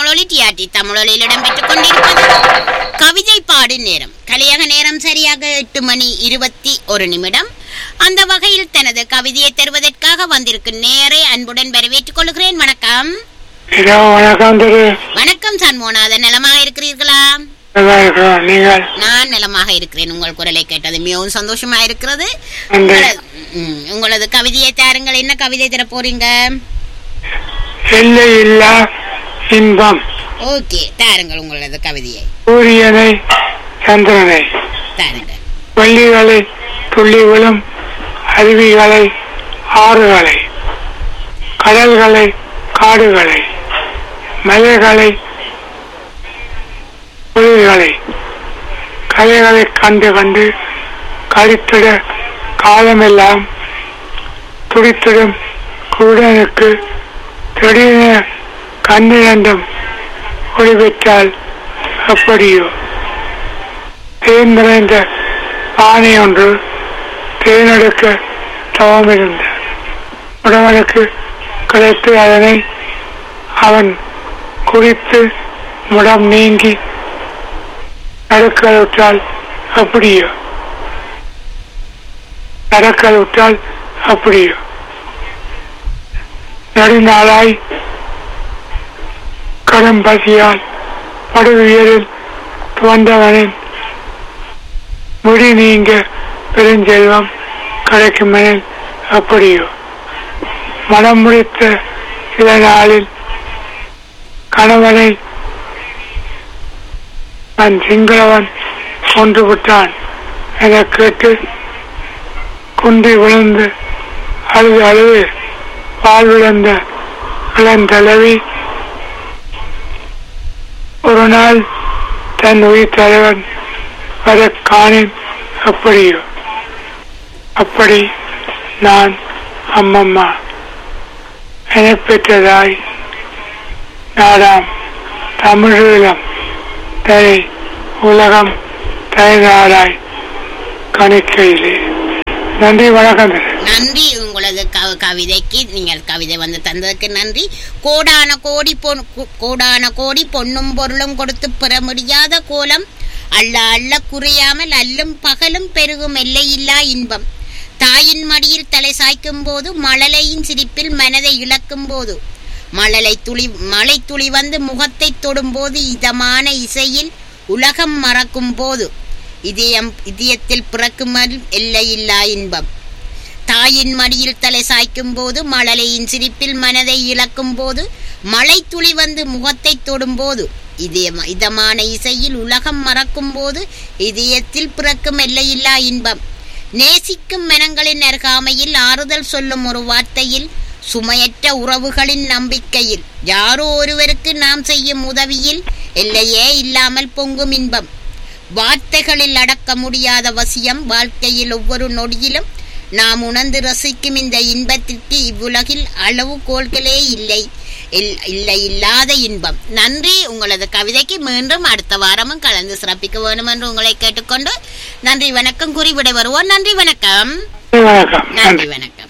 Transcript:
தமிழொலி டிஆர்டி தமிழொலியில் இடம்பெற்றுக் கொண்டிருப்பது கவிதை பாடு நேரம் கலியக நேரம் சரியாக எட்டு மணி இருபத்தி ஒரு நிமிடம் அந்த வகையில் தனது கவிதையை தருவதற்காக வந்திருக்கும் நேரை அன்புடன் வரவேற்றுக் கொள்கிறேன் வணக்கம் இதோ வணக்கம் திரு வணக்கம் சண்முகநாதன் நலமாக இருக்கிறீர்களா நல்லா இருக்கிறோம் நீங்கள் நான் நலமாக இருக்கிறேன் உங்கள் குரலை கேட்டது மிகவும் சந்தோஷமா இருக்கிறது நன்றி. உங்களது- ம், உங்களது கவிதையை தாருங்கள் என்ன கவிதை தர போறீங்க எல்லை இல்லா இன்பம் ஓகே தாருங்கள் உங்களது கவிதையை சூரியனை சந்திரனை தாருங்கள் வள்ளிகளை துள்ளி விழும் அருவிகளை ஆறுகளை கடல்களை காடுகளை மலைகளை புலிகளை கலைகளை கண்டு கண்டு கழித்திட காலமெல்லாம் துடித்திடும் குருடனுக்கு திடீரென கண்ணிரண்டும் ஒளி பெற்றால் அப்படியோ தேன் நிறைந்த பானை ஒன்று தேனெடுக்க தவமிருந்த உடவனுக்கு கிடைத்து அதனை அவன் குடித்து முடம் நீங்கி நடக்கலுற்றால் அப்படியோ நடக்கலுற்றால் அப்படியோ நெடுநாளாய் கடும் பசியால் படுவியலில் துவந்தவனின் முடி நீங்க பெருஞ்செல்வம் கிடைக்குமெனில் அப்படியோ மனம் முடித்த சில நாளில் கணவனை நான் சிங்களவன் கொன்று விட்டான் என கேட்டு குன்றி விழுந்து அழுது அழுது பால் விழுந்த இளந்தலைவி ஒரு நாள் தன் உயிர் தலைவன் வர காணேன் அப்படியோ அப்படி நான் அம்மம்மா எனப் பெற்றதாய் நாடாம் தமிழீழம் தனி உலகம் தனிநாடாய் கணிக்கையிலே நன்றி வணக்கம் திரு. நன்றி உங்களது க- கவிதைக்கு நீங்கள் கவிதை வந்து தந்ததுக்கு நன்றி கோடான கோடி பொன் கு- கோடான கோடி பொன்னும் பொருளும் கொடுத்து பெற முடியாத கோலம் அள்ள அள்ள குறையாமல் அல்லும் பகலும் பெருகும் எல்லையில்லா இன்பம் தாயின் மடியில் தலை சாய்க்கும் போது மழலையின் சிரிப்பில் மனதை இழக்கும் போது மழலை துளி மழை துளி வந்து முகத்தை தொடும்போது இதமான இசையில் உலகம் மறக்கும் போது இதயம் இதயத்தில் பிறக்கும் எல்லையில்லா இன்பம் தாயின் மடியில் தலை சாய்க்கும் போது மழலையின் சிரிப்பில் மனதை இழக்கும் போது மழை துளி வந்து முகத்தை தொடும்போது இதயம் இதமான இசையில் உலகம் மறக்கும் போது இதயத்தில் பிறக்கும் எல்லையில்லா இன்பம் நேசிக்கும் மனங்களின் அருகாமையில் ஆறுதல் சொல்லும் ஒரு வார்த்தையில் சுமையற்ற உறவுகளின் நம்பிக்கையில் யாரோ ஒருவருக்கு நாம் செய்யும் உதவியில் எல்லையே இல்லாமல் பொங்கும் இன்பம் வார்த்தைகளில் அடக்க முடியாத வசியம் வாழ்க்கையில் ஒவ்வொரு நொடியிலும் நாம் உணர்ந்து ரசிக்கும் இந்த இன்பத்திற்கு இவ்வுலகில் அளவுகோல்களே இல்லை இல்- இல்லை இல்லாத இன்பம் நன்றி உங்களது கவிதைக்கு மீண்டும் அடுத்த வாரமும் கலந்து சிறப்பிக்க வேண்டும் என்று உங்களை கேட்டுக்கொண்டு நன்றி வணக்கம் கூறி விடை வருவோம் நன்றி வணக்கம் நன்றி வணக்கம் நன்றி வணக்கம்